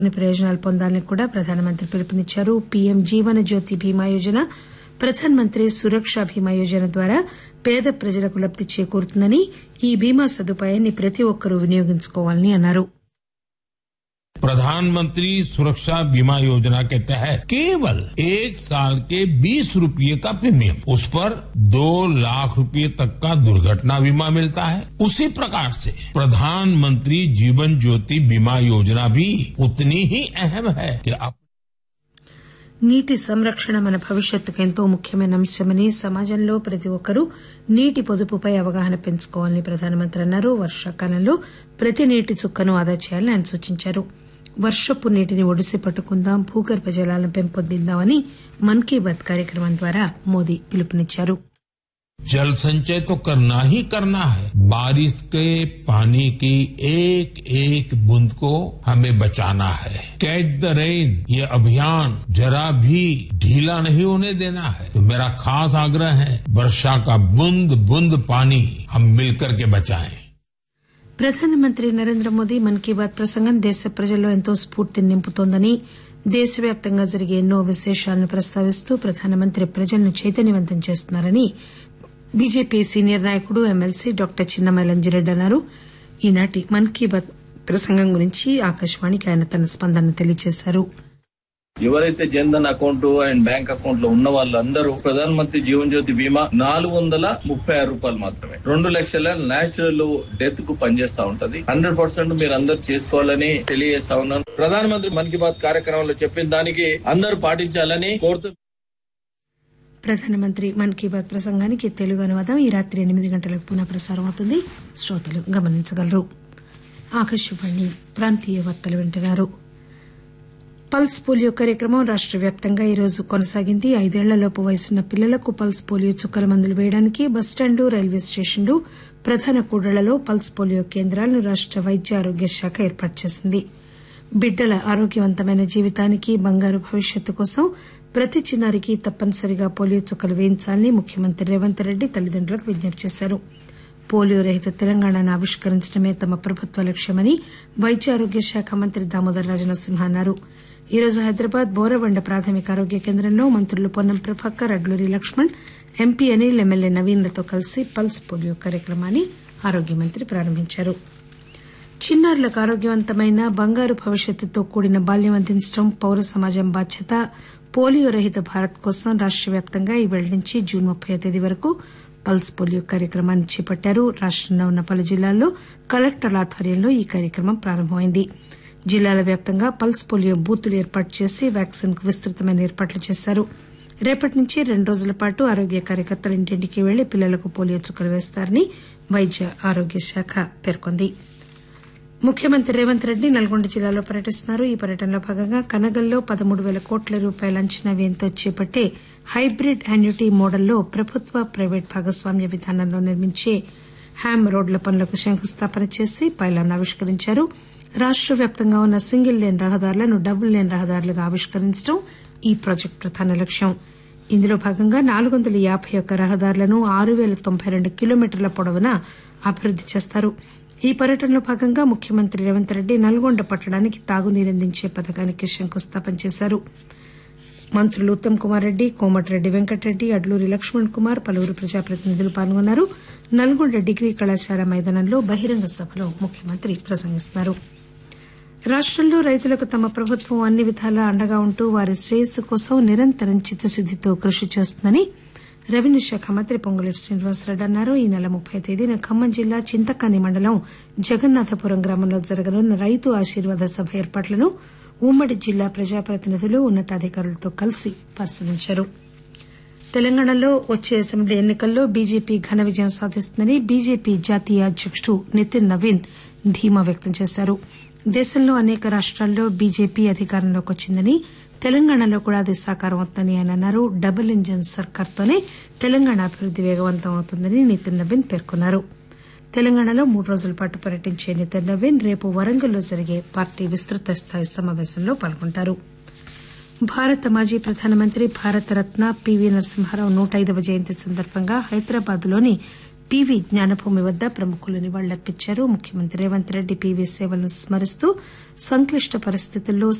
ప్రయోజనాలు పొందాలని కూడా ప్రధానమంత్రి పిలుపునిచ్చారు పీఎం జీవన జ్యోతి బీమా యోజన ప్రధానమంత్రి సురక్ష బీమా యోజన ద్వారా పేద ప్రజలకు లబ్ది చేకూరుతుందని ఈ బీమా సదుపాయాన్ని ప్రతి ఒక్కరూ వినియోగించుకోవాలని అన్నారు प्रधानमंत्री सुरक्षा बीमा योजना के तहत केवल एक साल के बीस रूपये का प्रीमियम उस पर दो लाख रूपये तक का दुर्घटना बीमा मिलता है उसी प्रकार से प्रधानमंत्री जीवन ज्योति बीमा योजना भी उतनी ही अहम है कि आप నీటి సంరక్షణ మన భవిష్యత్తుకు ఎంతో ముఖ్యమైన అంశమని సమాజంలో ప్రతి ఒక్కరూ నీటి పొదుపుపై అవగాహన పెంచుకోవాలని ప్రధానమంత్రి అన్నారు వర్షాకాలంలో ప్రతి నీటి చుక్కను ఆదా చేయాలని ఆయన సూచించారు వర్షపు నీటిని ఒడిసి పట్టుకుందాం భూగర్భ జలాలను పెంపొందిద్దామని మన్ కీ బాత్ కార్యక్రమం ద్వారా మోదీ పిలుపునిచ్చారు जल संचय तो करना ही करना है बारिश के पानी की एक एक बूंद को हमें बचाना है कैच द रेन ये अभियान जरा भी ढीला नहीं होने देना है तो मेरा खास आग्रह है वर्षा का बूंद बूंद पानी हम मिलकर के बचाएं ప్రధానమంత్రి నరేంద్ర మోదీ మన్ కీ బాత్ ప్రసంగం దేశ ప్రజల్లో ఎంతో స్పూర్తిని నింపుతోందని దేశవ్యాప్తంగా జరిగే ఎన్నో విశేషాలను ప్రస్తావిస్తూ ప్రధానమంత్రి ప్రజలను చైతన్యవంతం చేస్తున్నారని బీజేపీ సీనియర్ నాయకుడు ఎమ్మెల్సీ డాక్టర్ చిన్నమనేలంజిరెడ్డి అన్నారు ఈనాటి మన్ కీ బాత్ ప్రసంగం గురించి ఆకాశవాణికి ఆయన తన స్పందన తెలియజేశారు ఎవరైతే Jan Dhan account and bank account లో ఉన్న వాళ్ళందరూ ప్రధాన మంత్రి జీవన్ జ్యోతి బీమా నాలుగు వందల ముప్పై ఆరు రూపాయలు మాత్రమే రెండు లక్షల నేచురల్ డెత్ కు పనిచేస్తా ఉంటది హండ్రెడ్ పర్సెంట్ మీరు అందరు చేసుకోవాలని తెలియజేస్తా ఉన్నాను ప్రధాన మంత్రి మన్ కీ బాత్ కార్యక్రమంలో చెప్పిన దానికి అందరూ పాటించాలని కోరుతూ ప్రధానమంత్రి మన్ కీ బాత్ ప్రసంగానికి తెలుగు అనువాదం ఈ రాత్రి ఎనిమిది గంటలకు పునః ప్రసారం అవుతుంది శ్రోతలు గమనించగలరు ఆకాశవాణి ప్రాంతీయ వార్తలు వింటున్నారు పల్స్ పోలియో కార్యక్రమం రాష్ట వ్యాప్తంగా ఈ రోజు కొనసాగింది ఐదేళ్లలోపు వయసున్న పిల్లలకు పల్స్ పోలియో చుక్కల మందులు వేయడానికి బస్టాండ్లు రైల్వే స్టేషన్లు ప్రధాన కూడళ్లలో పల్స్ పోలియో కేంద్రాలను రాష్ట వైద్య ఆరోగ్య శాఖ ఏర్పాటు చేసింది బిడ్డల ఆరోగ్యవంతమైన జీవితానికి బంగారు భవిష్యత్తు కోసం ప్రతి చిన్నారికి తప్పనిసరిగా పోలియో చుక్కలు వేయించాలని ముఖ్యమంత్రి రేవంత్ రెడ్డి తల్లిదండ్రులకు విజ్ఞప్తి చేశారు పోలియో రహిత తెలంగాణను ఆవిష్కరించడమే తమ ప్రభుత్వ లక్ష్యమని వైద్య ఆరోగ్య శాఖ మంత్రి దామోదర్ రాజనరసింహ అన్నారు ఈ రోజు హైదరాబాద్ బోరబండ ప్రాథమిక ఆరోగ్య కేంద్రంలో మంత్రులు పొన్నం ప్రభాకర్ అడ్లూరి లక్ష్మణ్ ఎంపీ అనిల్ ఎమ్మెల్యే నవీన్లతో కలిసి పల్స్ పోలియో కార్యక్రమాన్ని ఆరోగ్య మంత్రి ప్రారంభించారు చిన్నారులకు ఆరోగ్యవంతమైన బంగారు భవిష్యత్తుతో కూడిన బాల్యం అందించడం పౌర సమాజం బాధ్యత పోలియో రహిత భారత్ కోసం రాష్ట వ్యాప్తంగా ఈ పేళ నుంచి జూన్ ముప్పై తేదీ వరకు పల్స్ పోలియో కార్యక్రమాన్ని చేపట్టారు రాష్టంలో ఉన్న పలు జిల్లాల్లో కలెక్టర్ల ఆధ్వర్యంలో ఈ కార్యక్రమం ప్రారంభమైంది జిల్లాల వ్యాప్తంగా పల్స్ పోలియో బూతులు ఏర్పాటు చేసి వ్యాక్సిన్ కు విస్తృతమైన ఏర్పాట్లు చేశారు రేపటి నుంచి రెండు రోజుల పాటు ఆరోగ్య కార్యకర్తలు ఇంటింటికి వెళ్లి పిల్లలకు పోలియో చుక్కలు వేస్తారని వైద్య ఆరోగ్య శాఖ పేర్కొంది ముఖ్యమంత్రి రేవంత్ రెడ్డి నల్గొండ జిల్లాలో పర్యటిస్తున్నారు ఈ పర్యటనలో భాగంగా కనగల్లో పదమూడు పేల కోట్ల రూపాయల అంచనా వ్యయంతో చేపట్టే హైబ్రిడ్ యాన్యుటీ మోడల్లో ప్రభుత్వ ప్రైవేట్ భాగస్వామ్య విధానంలో నిర్మించే హ్యామ్ రోడ్ల పనులకు శంకుస్థాపన చేసి పైలాన్ ఆవిష్కరించారు రాష్ట వ్యాప్తంగా ఉన్న సింగిల్ లేన్ రహదారులను డబుల్ లేన్ రహదారులుగా ఆవిష్కరించడం ఈ ప్రాజెక్టు ప్రధాన లక్ష్యం ఇందులో భాగంగా నాలుగు వందల యాబై ఒక్క రహదారులను ఆరు పేల తొంభై రెండు కిలోమీటర్ల పొడవున అభివృద్ది చేస్తారు ఈ పర్యటనలో భాగంగా ముఖ్యమంత్రి రేవంత్ రెడ్డి నల్గొండ పట్టణానికి తాగునీరందించే పథకానికి శంకుస్థాపన చేశారు మంత్రులు ఉత్తమ్ కుమార్ రెడ్డి కోమటిరెడ్డి వెంకటరెడ్డి అడ్లూరి లక్ష్మణ్ కుమార్ పలువురు ప్రజాప్రతినిధులు పాల్గొన్నారు నల్గొండ డిగ్రీ కళాశాల మైదానంలో బహిరంగ సభలో ముఖ్యమంత్రి ప్రసంగిస్తున్నారు రాష్టంలో రైతులకు తమ ప్రభుత్వం అన్ని విధాలా అండగా ఉంటూ వారి శ్రేయస్సు కోసం నిరంతరం చిత్తశుద్దితో కృషి చేస్తుందని రెవెన్యూ శాఖ మంత్రి పొంగులేటి శ్రీనివాసరెడ్డి అన్నారు ఈ నెల ముప్పై తేదీన ఖమ్మం జిల్లా చింతకాని మండలం జగన్నాథపురం గ్రామంలో జరగనున్న రైతు ఆశీర్వాద సభ ఏర్పాట్లను ఉమ్మడి జిల్లా ప్రజాప్రతినిధులు ఉన్నతాధికారులతో కలిసి పరిశీలించారు తెలంగాణలో వచ్చే అసెంబ్లీ ఎన్నికల్లో బీజేపీ ఘన విజయం సాధిస్తుందని బీజేపీ జాతీయ అధ్యకుడు నితిన్ నవీన్ ధీమా వ్యక్తం చేశారు దేశంలో అనేక రాష్టాల్లో బీజేపీ అధికారంలోకి వచ్చిందని తెలంగాణలో కూడా అది సాకారం అవుతుందని ఆయన అన్నారు డబుల్ ఇంజన్ సర్కార్తోనే తెలంగాణ అభివృద్ది వేగవంతం అవుతుందని నితిన్ నవీన్ పేర్కొన్నారు తెలంగాణలో మూడు రోజుల పాటు పర్యటించే నితిన్ నవీన్ రేపు వరంగల్లో జరిగే పార్టీ విస్తృత స్థాయి సమావేశంలో పాల్గొంటారు భారత మాజీ ప్రధానమంత్రి భారతరత్న పివి నరసింహారావు నూట ఐదవ జయంతి సందర్భంగా హైదరాబాద్ లోని పివి జ్ఞానభూమి వద్ద ప్రముఖులు నివాళులర్పించారు ముఖ్యమంత్రి రేవంత్ రెడ్డి పివి సేవలను స్మరిస్తూ సంక్లిష్ట పరిస్థితుల్లో